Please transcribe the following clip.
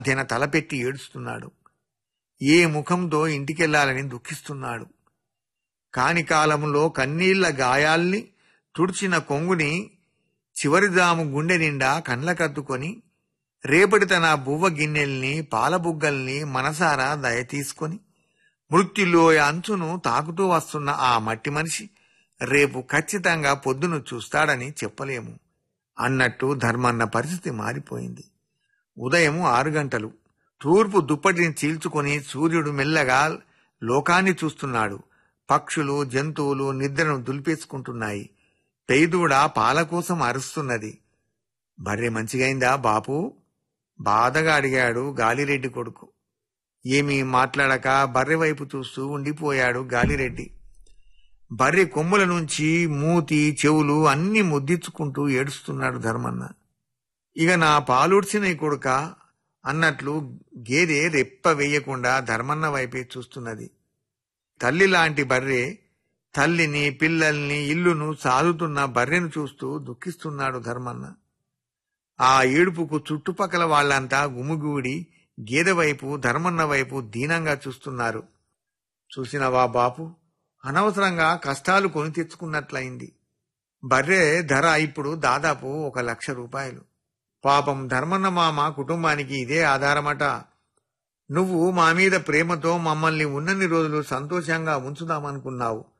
దిన తలపెట్టి ఏడుస్తున్నాడు ఏ ముఖంతో ఇంటికెళ్లాలని దుఃఖిస్తున్నాడు కాని కాలంలో కన్నీళ్ల గాయాల్ని తుడిచిన కొంగుని చివరిదాము గుండె నిండా కండ్లకద్దుకొని రేపటి తన బువ్వ గిన్నెల్ని పాలబుగ్గల్ని మనసారా దయ తీసుకొని మృత్యులోయ అంచును తాకుతూ వస్తున్న ఆ మట్టి మనిషి రేపు ఖచ్చితంగా పొద్దును చూస్తాడని చెప్పలేము అన్నట్టు ధర్మన్న పరిస్థితి మారిపోయింది ఉదయం ఆరు గంటలు తూర్పు దుప్పటిని చీల్చుకొని సూర్యుడు మెల్లగా లోకాన్ని చూస్తున్నాడు పక్షులు జంతువులు నిద్రను దులిపేసుకుంటున్నాయి పెయిదూడ పాల కోసం అరుస్తున్నది బర్రె మంచిగైందా బాపు బాధగా అడిగాడు గాలిరెడ్డి కొడుకు ఏమీ మాట్లాడక బర్రె వైపు చూస్తూ ఉండిపోయాడు గాలిరెడ్డి బర్రె కొమ్ముల నుంచి మూతి చెవులు అన్ని ముద్దిచ్చుకుంటూ ఏడుస్తున్నాడు ధర్మన్న ఇక నా పాలుడ్చిన కొడుక అన్నట్లు గేదె రెప్ప వేయకుండా ధర్మన్న వైపే చూస్తున్నది తల్లి లాంటి బర్రె తల్లిని పిల్లల్ని ఇల్లును సాదుతున్న బర్రెను చూస్తూ దుఃఖిస్తున్నాడు ధర్మన్న ఆ ఏడుపుకు చుట్టుపక్కల వాళ్ళంతా గుమిగూడి గేదె వైపు ధర్మన్న వైపు దీనంగా చూస్తున్నారు చూసినవా బాపు అనవసరంగా కష్టాలు కొని తెచ్చుకున్నట్లయింది బర్రె ధర ఇప్పుడు దాదాపు ఒక లక్ష రూపాయలు పాపం ధర్మన్న మామ కుటుంబానికి ఇదే ఆధారమట నువ్వు మా మీద ప్రేమతో మమ్మల్ని ఉన్నన్ని రోజులు సంతోషంగా ఉంచుదామనుకున్నావు